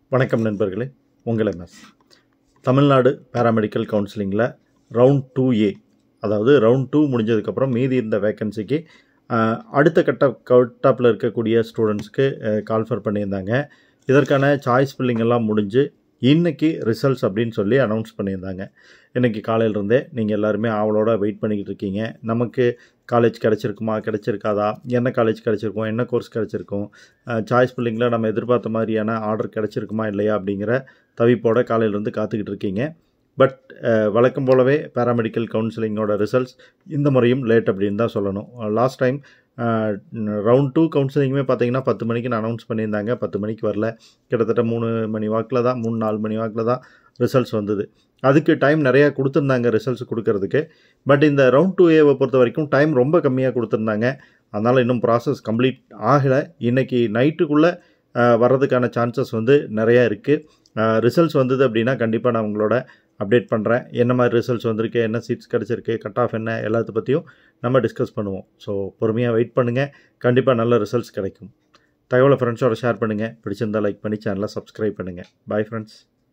வணக்கம் நண்பர்களே உங்கள் எம்எஸ் தமிழ்நாடு பேராமெடிக்கல் கவுன்சிலிங்கில் ரவுண்ட் டூ ஏ அதாவது ரவுண்ட் டூ முடிஞ்சதுக்கப்புறம் மீதி இருந்த வேக்கன்சிக்கு அடுத்த கட்ட கட்டாப்பில் இருக்கக்கூடிய ஸ்டூடெண்ட்ஸ்க்கு கால்ஃபர் பண்ணியிருந்தாங்க இதற்கான சாய்ஸ் ஃபில்லிங் எல்லாம் முடிஞ்சு இன்னைக்கு ரிசல்ட்ஸ் அப்படின்னு சொல்லி அனௌன்ஸ் பண்ணியிருந்தாங்க இன்றைக்கி காலையிலேருந்தே நீங்கள் எல்லாருமே ஆவலோட வெயிட் பண்ணிக்கிட்டு இருக்கீங்க நமக்கு காலேஜ் கிடச்சிருக்குமா கிடச்சிருக்காதா என்ன காலேஜ் கிடச்சிருக்கும் என்ன கோர்ஸ் கிடச்சிருக்கும் சாய்ஸ் ஃபில்லிங்கில் நம்ம எதிர்பார்த்த மாதிரியான ஆர்டர் கிடச்சிருக்குமா இல்லையா அப்படிங்கிற தவிப்போட காலையிலேருந்து காத்துக்கிட்டு இருக்கீங்க பட் வழக்கம் போலவே பேராமெடிக்கல் கவுன்சிலிங்கோட ரிசல்ட்ஸ் இந்த முறையும் லேட் அப்படின்னு தான் சொல்லணும் லாஸ்ட் டைம் ரவுண்ட் டூ கவுன்சிலிங்குமே பார்த்தீங்கன்னா பத்து மணிக்கு நான் அனௌன்ஸ் பண்ணியிருந்தாங்க பத்து மணிக்கு வரல கிட்டத்தட்ட மூணு மணி வாக்கில் தான் மூணு நாலு மணி வாக்கில் தான் ரிசல்ட்ஸ் வந்தது அதுக்கு டைம் நிறையா கொடுத்துருந்தாங்க ரிசல்ட்ஸ் கொடுக்கறதுக்கு பட் இந்த ரவுண்ட் டூ ஏவை பொறுத்த வரைக்கும் டைம் ரொம்ப கம்மியாக கொடுத்துருந்தாங்க அதனால் இன்னும் ப்ராசஸ் கம்ப்ளீட் ஆகலை இன்றைக்கி நைட்டுக்குள்ளே வர்றதுக்கான சான்சஸ் வந்து நிறையா இருக்குது ரிசல்ட்ஸ் வந்தது அப்படின்னா கண்டிப்பாக நான் உங்களோட அப்டேட் பண்ணுறேன் என்ன மாதிரி ரிசல்ட்ஸ் வந்திருக்கு என்ன சீட்ஸ் கிடச்சிருக்கு கட் ஆஃப் என்ன எல்லாத்த பற்றியும் நம்ம டிஸ்கஸ் பண்ணுவோம் ஸோ பொறுமையாக வெயிட் பண்ணுங்கள் கண்டிப்பாக நல்ல ரிசல்ட்ஸ் கிடைக்கும் தகவலை ஃப்ரெண்ட்ஸோட ஷேர் பண்ணுங்கள் பிடிச்சிருந்தால் லைக் பண்ணி சேனலை சப்ஸ்கிரைப் பண்ணுங்கள் பாய் ஃப்ரெண்ட்ஸ்